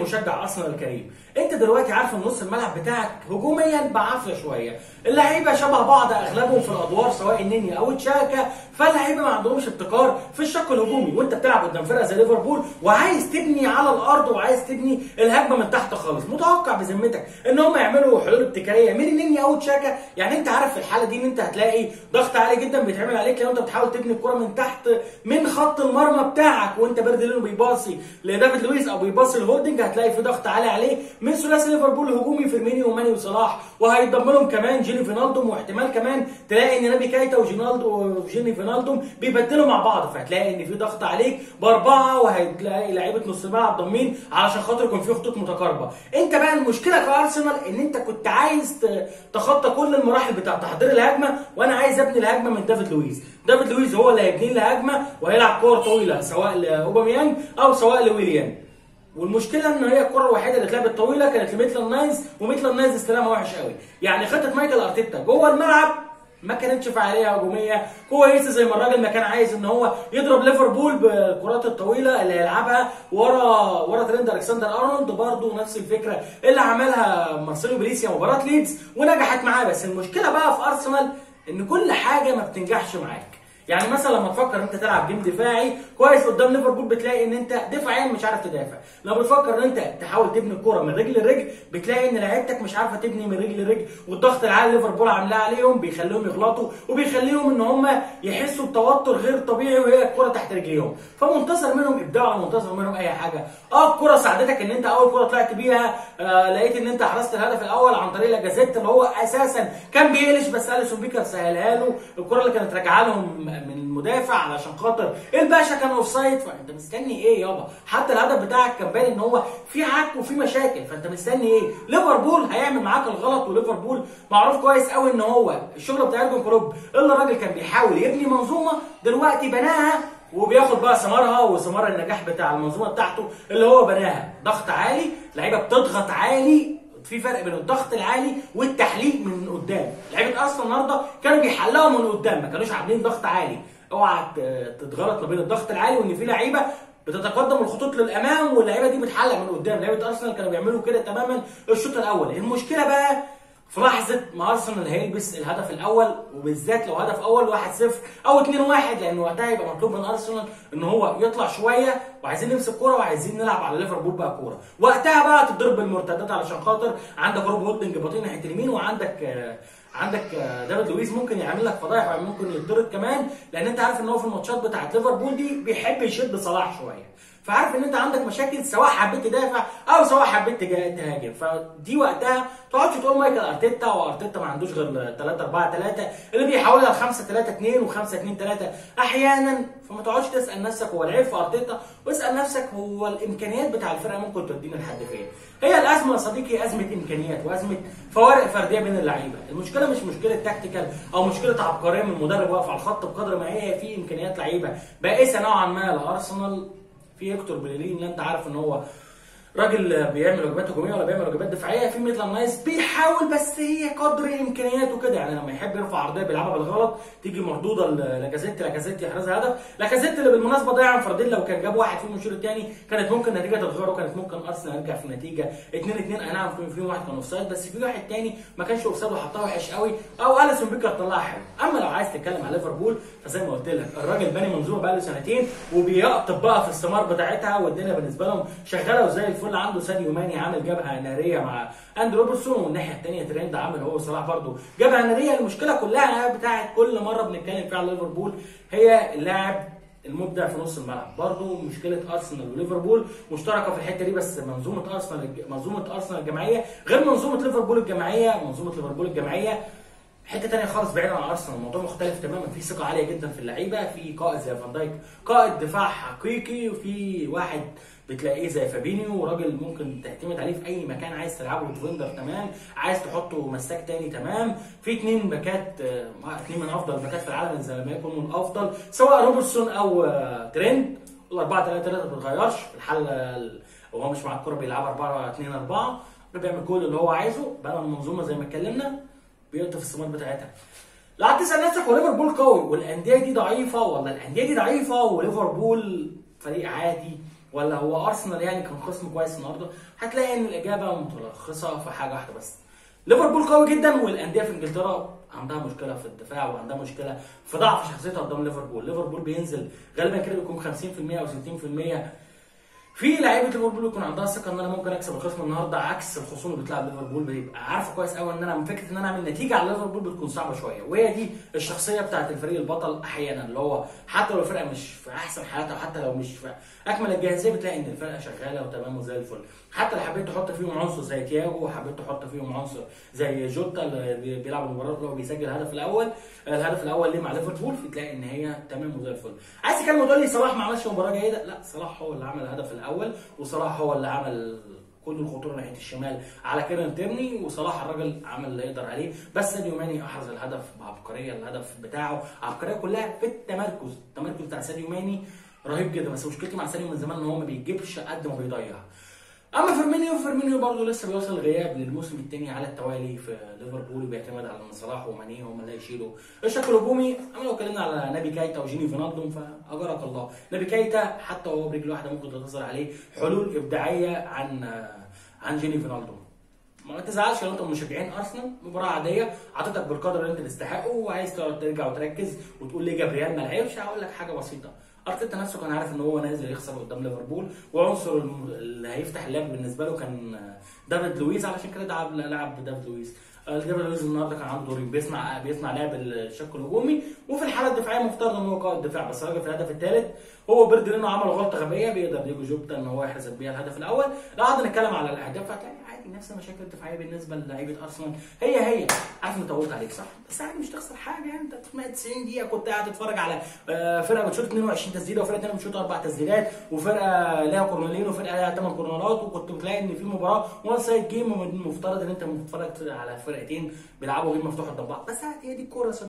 مشجع ارسنال الكريم انت دلوقتي عارف ان نص الملعب بتاعك هجوميا بعافيه شويه اللعيبه شبه بعض اغلبهم في الادوار سواء النني او تشاكا فاللعيبه ما عندهمش ابتكار في الشق الهجومي وانت بتلعب قدام فرقه زي ليفربول وعايز تبني على الارض وعايز تبني الهجمه من تحت خالص متوقع بذمتك ان هم يعملوا حلول ابتكاريه من النني او تشاكا يعني انت عارف في الحاله دي ان انت هتلاقي ضغط عالي جدا بيتعمل عليك لو انت بتحاول تبني الكره من تحت من خط المرمى بتاعك وانت بردلينو بيباصي لدافيد لويس او بيباصي لهولدنج هتلاقي في ضغط عالي عليه من ثلاثي ليفربول الهجومي فيرمينيو وماني وصلاح وهيتضم لهم كمان جيني فينالدوم واحتمال كمان تلاقي ان نبي كايتا وجينالدو وجيني فينالدوم بيبدلوا مع بعض فهتلاقي ان في ضغط عليك باربعه وهتلاقي لعيبه نص الملعب ضامين علشان خاطر يكون في خطوط متقاربه انت بقى المشكله كارسنال ان انت كنت عايز ت- تخطى كل المراحل بتاع تحضير الهجمه وانا عايز ابني الهجمه من دافيد لويس دافيد لويس هو اللي هيبني لي هجمه وهيلعب كور طويله سواء لاوباميانج او سواء لويليان والمشكله ان هي الكره الوحيده اللي اتلعبت طويله كانت لميتلاند ناينز وميتلاند ناينز استلامها وحش قوي يعني خطه مايكل ارتيتا جوه الملعب ما كانتش فعاليه هجوميه كويسه زي ما الراجل ما كان عايز ان هو يضرب ليفربول بالكرات الطويله اللي هيلعبها ورا ورا ترند الكسندر ارنولد برضه نفس الفكره اللي عملها مارسيلو بليسيا مباراه ليدز ونجحت معاه بس المشكله بقى في ارسنال ان كل حاجه ما بتنجحش معاك يعني مثلا لما تفكر انت تلعب جيم دفاعي كويس قدام ليفربول بتلاقي ان انت دفاعيا مش عارف تدافع لو بتفكر ان انت تحاول تبني الكوره من رجل لرجل بتلاقي ان لعيبتك مش عارفه تبني من رجل لرجل والضغط العالي اللي ليفربول عاملاه عليهم بيخليهم يغلطوا وبيخليهم ان هم يحسوا بتوتر غير طبيعي وهي الكوره تحت رجليهم فمنتظر منهم ابداع ومنتظر منهم اي حاجه اه الكوره ساعدتك ان انت اول كوره طلعت بيها آه لقيت ان انت حرزت الهدف الاول عن طريق لاجازيت اللي هو اساسا كان بيقلش بس اليسون بيكر سهلها له الكوره اللي كانت راجعه لهم من المدافع علشان خاطر الباشا كان اوف سايد فانت مستني ايه يابا حتى الهدف بتاعك كان باين ان هو في عك وفي مشاكل فانت مستني ايه ليفربول هيعمل معاك الغلط وليفربول معروف كويس قوي ان هو الشغل بتاع يورجن كلوب اللي الراجل كان بيحاول يبني منظومه دلوقتي بناها وبياخد بقى ثمارها وثمار النجاح بتاع المنظومه بتاعته اللي هو بناها ضغط عالي لعيبه بتضغط عالي في فرق بين الضغط العالي والتحليق من قدام لعيبه ارسنال النهارده كانوا بيحلقوا من قدام ما كانوش عاملين ضغط عالي اوعى ت- تتغلط ما بين الضغط العالي وان في لعيبه بتتقدم الخطوط للامام واللعيبه دي بتحلق من قدام لعيبه ارسنال كانوا بيعملوا كده تماما الشوط الاول المشكله بقى في لحظه ما ارسنال هيلبس الهدف الاول وبالذات لو هدف اول 1-0 او 2-1 لان وقتها يبقى مطلوب من ارسنال ان هو يطلع شويه وعايزين نمسك كوره وعايزين نلعب على ليفربول بقى كوره وقتها بقى تضرب بالمرتدات علشان خاطر عندك روب هولدنج باطين ناحيه اليمين وعندك آه، عندك آه، دافيد لويس ممكن يعمل لك فضايح وممكن يتضرب كمان لان انت عارف ان هو في الماتشات بتاعت ليفربول دي بيحب يشد صلاح شويه فعارف ان انت عندك مشاكل سواء حبيت تدافع او سواء حبيت تجا- تهاجم فدي وقتها ما تقعدش تقول مايكل ارتيتا وارتيتا ما عندوش غير 3 4 3 اللي بيحولها ل 5 3 2 و5 2 3 احيانا فما تقعدش تسال نفسك هو العيب في ارتيتا واسال نفسك هو الامكانيات بتاع الفرقه ممكن تودينا لحد فين هي الازمه يا صديقي ازمه امكانيات وازمه فوارق فرديه بين اللعيبه المشكله مش مشكله تكتيكال او مشكله عبقريه من مدرب واقف على الخط بقدر ما هي في امكانيات لعيبه بائسه نوعا ما لارسنال في هيكتور بليلين لا انت عارف ان هو راجل بيعمل واجبات هجوميه ولا بيعمل واجبات دفاعيه في ميتلاند نايس بيحاول بس هي قدر امكانياته كده يعني لما يحب يرفع عرضيه بيلعبها بالغلط تيجي مردوده لاكازيت لاكازيت يحرزها هدف لاكازيت اللي بالمناسبه ضيع انفرادين لو كان جاب واحد فيهم الشوط الثاني كانت ممكن النتيجه تتغير وكانت ممكن ارسنال يرجع في النتيجه 2 2 اي نعم في- فيهم واحد كان اوفسايد بس في واحد ثاني ما كانش اوفسايد وحطها وحش قوي او اليسون بيكر طلعها حلو اما لو عايز تتكلم على ليفربول فزي ما قلت لك الراجل باني منظومه بقى له سنتين وبيقطب بقى في الثمار بتاعتها والدنيا بالنسبه لهم شغاله وزي الفل عنده ساديو ماني عامل جبهه ناريه مع اندرو روبرتسون والناحيه الثانيه ترند عامل هو صلاح برده جبهه ناريه المشكله كلها بتاعت كل مره بنتكلم فيها على ليفربول هي اللاعب المبدع في نص الملعب برضه مشكله ارسنال وليفربول مشتركه في الحته دي بس منظومه ارسنال منظومه ارسنال الجماعيه غير منظومه ليفربول الجماعيه منظومه ليفربول الجماعيه حته تانية خالص بعيد عن ارسنال الموضوع مختلف تماما في ثقه عاليه جدا في اللعيبه في قائد زي فان دايك قائد دفاع حقيقي وفي واحد بتلاقيه زي فابينيو وراجل ممكن تعتمد عليه في اي مكان عايز تلعبه ديفندر تمام عايز تحطه مساك تاني تمام في اتنين باكات آه، اتنين من افضل الباكات في العالم زي ما يكون من افضل سواء روبرتسون او آه، تريند الاربعه 3 3 ما بتتغيرش في الحاله ال- وهو مش مع الكوره بيلعب 4 2 4 بيعمل كل اللي هو عايزه بقى المنظومه زي ما اتكلمنا بيقطف الثمار بتاعتها لا تسال نفسك هو ليفربول قوي والانديه دي ضعيفه ولا الانديه دي ضعيفه وليفربول فريق عادي ولا هو ارسنال يعني كان خصم كويس النهارده هتلاقي ان الاجابه متلخصه في حاجه واحده بس ليفربول قوي جدا والانديه في انجلترا عندها مشكله في الدفاع وعندها مشكله في ضعف شخصيتها قدام ليفربول ليفربول بينزل غالبا كده بيكون 50% او 60% في لعيبه ليفربول بيكون عندها ثقه ان انا ممكن اكسب الخصم النهارده عكس الخصوم اللي بتلعب ليفربول بيبقى عارفه كويس قوي ان انا فكره ان انا اعمل نتيجه على ليفربول بتكون صعبه شويه وهي دي الشخصيه بتاعت الفريق البطل احيانا اللي هو حتى لو الفرقه مش في احسن حالاتها وحتى لو مش في اكمل الجاهزيه بتلاقي ان الفرقه شغاله وتمام وزي الفل حتى لو حبيت تحط فيهم عنصر زي تياجو وحبيت تحط فيهم عنصر زي جوتا اللي بيلعب المباراه اللي هو بيسجل الهدف الاول الهدف الاول ليه مع ليفربول فتلاقي ان هي تمام وزي الفل عايز تتكلم وتقول لي صلاح ما عملش مباراه جيده لا صلاح هو اللي عمل الهدف الاول وصلاح هو اللي عمل كل الخطوره ناحيه الشمال على كيرن تيرني وصلاح الراجل عمل اللي يقدر عليه بس ساديو ماني احرز الهدف بعبقريه الهدف بتاعه عبقريه كلها في التمركز التمركز بتاع ساديو ماني رهيب جدا بس مشكلتي مع ساديو من زمان ان هو ما بيجيبش قد ما بيضيع اما فيرمينيو فيرمينيو برضه لسه بيوصل غياب للموسم الثاني على التوالي في ليفربول بيعتمد على ان صلاح وماني هم اللي هيشيلوا الشكل الهجومي اما لو اتكلمنا على نبي كايتا وجيني فينالدوم فاجرك الله نبي كايتا حتى وهو برجل واحده ممكن تظهر عليه حلول ابداعيه عن عن جيني فينالدوم ما تزعلش لو انت من مشجعين ارسنال مباراه عاديه عطيتك بالقدر اللي انت تستحقه وعايز تقعد ترجع وتركز وتقول ليه جابريال ما لعبش هقول لك حاجه بسيطه ارتيتا نفسه كان عارف ان هو نازل يخسر قدام ليفربول وعنصر اللي هيفتح اللعب بالنسبه له كان دافيد لويس علشان كده لعب لعب دافيد لويس دافيد لويس النهارده كان عنده دورين بيصنع بيصنع لعب الشق الهجومي وفي الحاله الدفاعيه مفترض ان هو قائد دفاع بس الراجل في الهدف الثالث هو بيردرينو عمل غلطه غبيه بيقدر ديجو جوبتا ان هو يحسب بيها الهدف الاول لو قعدنا نتكلم على الاهداف هتلاقي عادي نفس المشاكل الدفاعيه بالنسبه للعيبه ارسنال هي هي عارف اني طولت عليك صح بس عادي مش تخسر حاجه يعني انت 90 دقيقه كنت قاعد تتفرج على فرقه بتشوط 22 تسديده وفرقه ثانيه بتشوط اربع تسديدات وفرقه ليها كورنرين وفرقه ليها ثمان كورنرات وكنت بتلاقي ان في مباراه وان سايد جيم المفترض ان انت بتتفرج على فرقتين بيلعبوا جيم مفتوح قدام بعض بس عادي هي دي الكوره